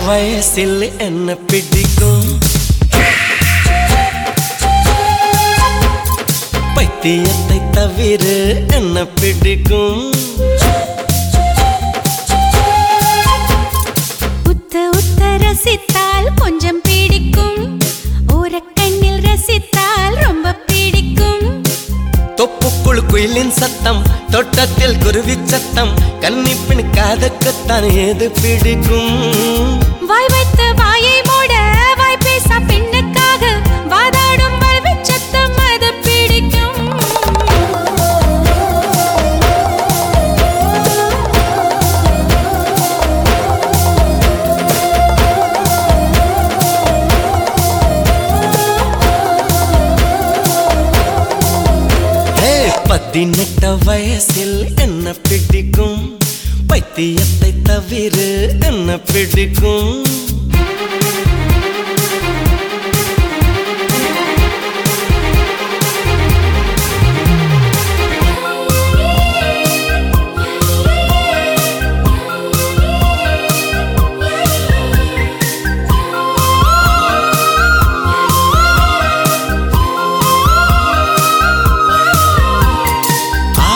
வயசில் என்ன பிடிக்கும் பைத்தியத்தை தவிர என்ன பிடிக்கும் உத்த உத்த ரசித்தால் கொஞ்சம் பிடிக்கும் ஓரக்கண்ணில் ரசித்தால் ரொம்ப பிடிக்கும் தொப்புக்குள் குயிலின் சத்தம் தோட்டத்தில் குருவி சத்தம் கன்னிப்பின் காதக்குத்தான் ஏது பிடிக்கும் வாய் வைத்த வாயை மூட வாய் பேச பெண்ணுக்காக வாதாடும் வல்விச் சத்தம் அது பிடிக்கும் ஹே, பதினெட்டு வயசில் என்ன பிடிக்கும் பைத்தியத்தை தவிர என்ன பிடிக்கும் ஆ,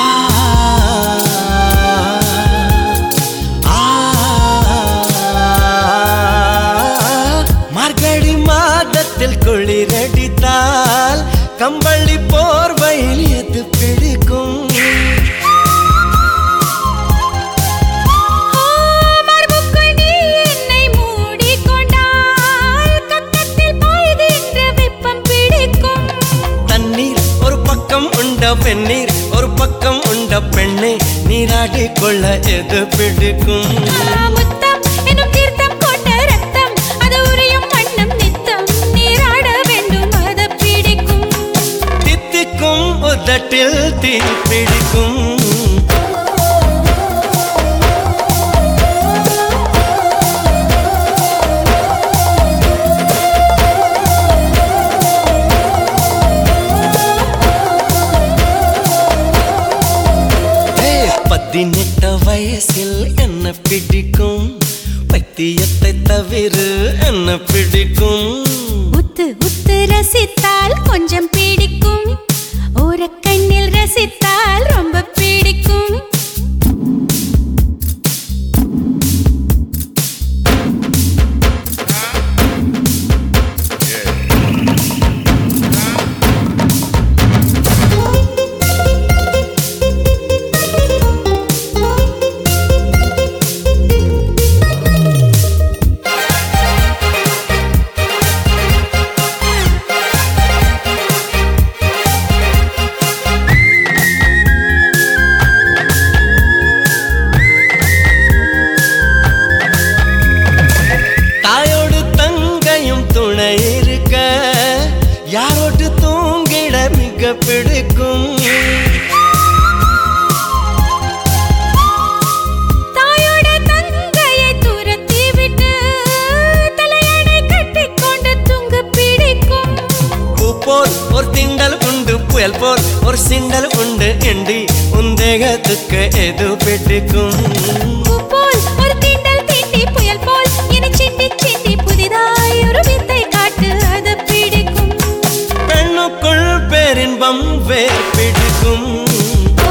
ஆ, மார்கழி மாதத்தில் குளிரடித்தால் கம்பளி போர்வையில் எது பிடிக்கும் ஆ, மார்புக்குள் நீ என்னை மூடிக்கொண்டால் கக்கத்தில் பாய்கின்ற வெப்பம் பிடிக்கும் தண்ணீர் ஒரு பக்கம் உண்ட வெந்நீர் ஒரு பக்கம் உண்ட பெண்ணே நீராடி கொள்ள எது பிடிக்கும் ஆ, முத்தம் எனும் தீர்த்தம் கொண்ட ரத்தம் அது உரியும் வண்ணம் நித்தம் நீராட வேண்டும் அது பிடிக்கும் தித்திக்கும் உதட்டில் தீ பிடிக்கும் ஹே, பதினெட்டு வயசில் என்ன பிடிக்கும் பைத்தியத்தை தவிர என்ன பிடிக்கும் உத்து உத்து ரசித்தால் கொஞ்சம் பிடிக்கும் ஓரக்கண்ணில் ரசித்தால் ரொம்ப பிடிக்கும் தாயோடு தங்கையும் துணை இருக்க யாரோட்டு தூங்கிட மிக பிடிக்கும் தாயோட தங்கையை துரத்தி விட்டு தலையணை கட்டிக்கொண்டு தூங்க பிடிக்கும் பூ போல் ஒரு திண்டல் உண்டு புயல் போல் ஒரு சிண்டல் உண்டு எண்டி உந்தேகத்துக்கு எது பிடிக்கும் பூ போல் ஒரு தீண்டல் தீண்டி புயல் போல் என சிண்டி சிண்டி புதிதாய் ஒரு வித்தை காட்டு அது பிடிக்கும் பெண்ணுக்குள் பேரின்பம் வேர் பிடிக்கும் ஓ,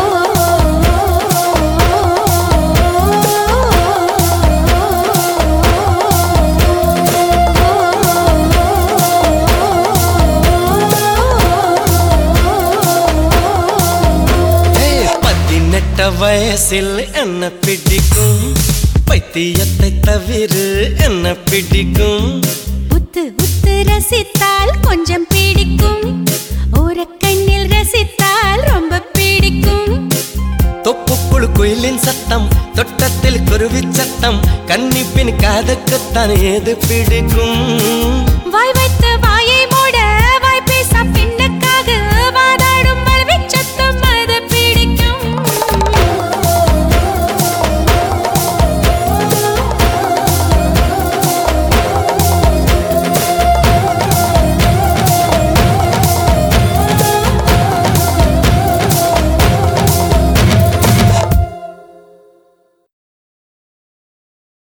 ஹே, பதினெட்டு வயசில் என்ன பிடிக்கும் பைத்தியத்தை தவிர என்ன பிடிக்கும் உத்து உத்து ரசித்தால் கொஞ்சம் பிடிக்கும் ஓரக்கண்ணில் ரசித்தால் ரொம்ப பிடிக்கும் தொப்புக்குழு குயிலின் சத்தம் தொட்டத்தில் குருவி சத்தம் கன்னிப்பின் காதுக்குத்தான் ஏது பிடிக்கும் வாய் வைத்த